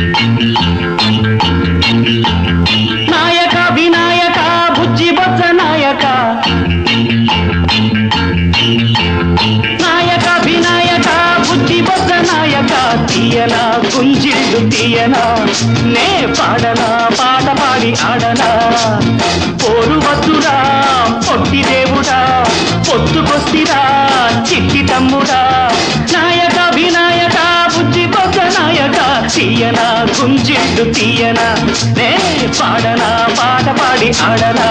నాయక వినాయక బుజ్జి బొజ్జ నాయక నాయక వినాయక బుజ్జి బొజ్జ నాయక తీయనా గుంజిళ్ళు తీయనా నే పాడనా పాట పాడి ఆడనా పోరు వద్దురా పొట్టి దేవుడా పొత్తుకొస్తిరా చిట్టి తమ్ముడా నాయక వినాయక బుజ్జి బొజ్జ నాయక తీయనా గుంజిళ్ళు తీయనా నే పాడనా పాట పాడి ఆడనా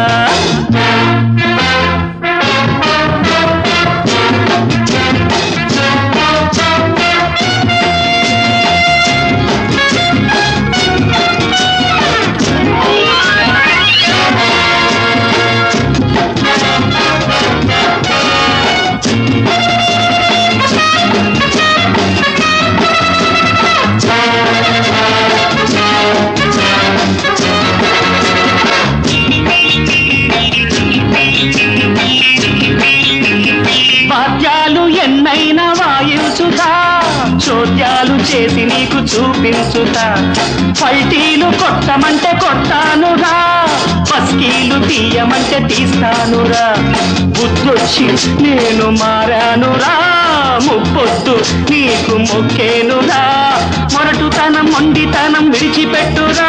వాద్యాలు ఎన్నైనా వాయించుతా చోద్యాలు చేసి నీకు చూపించుతా పల్టీలు కొట్టమంటే కొట్టానురా పస్కీలు తీయమంటే తీస్తానురా బుద్ధొచ్చి నేను మారానురా ముప్పొద్దు నీకు మొక్కేనురా మొరటుతనం మొండితనం విడిచిపెట్టురా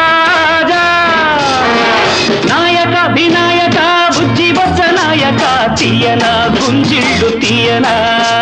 నాయక వినాయక బుజ్జి బొజ్జ నాయక తీయనా గుంజిళ్ళు తీయనా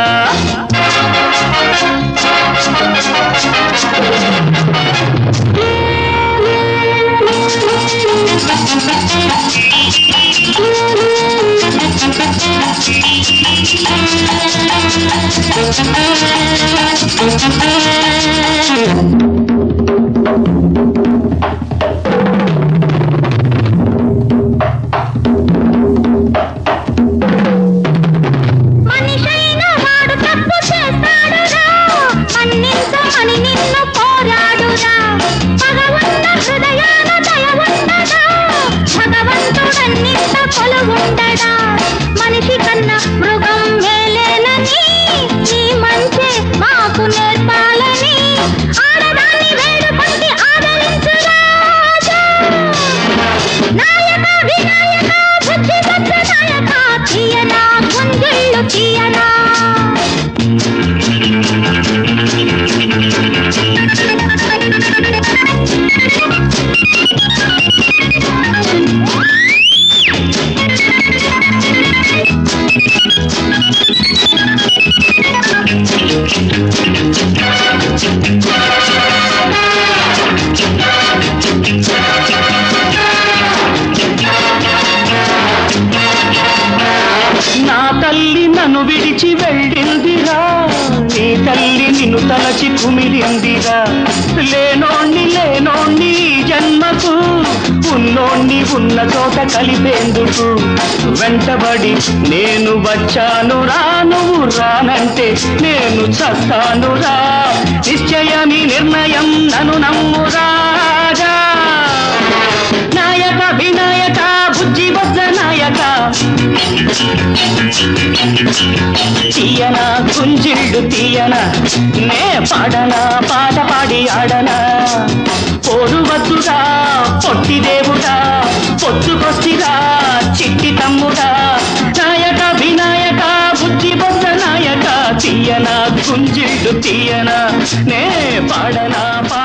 మనిషైన వాడు తప్పు చేస్తాడురా మన్నించమని నిన్ను పోరాడురా పగవున్న హృదయాన దయ ఉండదా భగవంతుడన్నింత కొలువుండడా మనిషి కన్నా మృగం మేలేనని నీ మంచే మాకు నేర్పాలని ఆడదాన్ని వేడుకొంటి ఆదరించు రాజా నాయక వినాయక బుద్ధి బుద్ధ నాయక తీయనా గుంజుళ్ళు తీయనా నా తల్లి నన్ను విడిచి వెళ్ళిందిరా నీ తల్లి నిన్ను తలచి కుమిలిందిరా లేనోణ్ణి లేనోణ్ణి ఈ జన్మకు ఉన్నోణ్ణి ఉన్న చోట కలిపేందుకు వెంటబడి నేను వచ్చాను రా నువ్వు రానంటే నేను చస్తానురా నిశ్చయమి నిర్ణయం నన్ను నమ్మురాజా నాయక వినాయక బుజ్జి బొజ్జ నాయక తీయనా గుంజిళ్ళు తీయనా నే పాడనా పాట పాడి ఆడనా పోరు వద్దురా పొట్టి దేవుడా పొత్తుకొస్తిరా చిట్టి తమ్ముడా నాయక వినాయక బుజ్జి బొజ్జ నాయక తీయనా గుంజిళ్ళు తీయనా నే పాడనా పా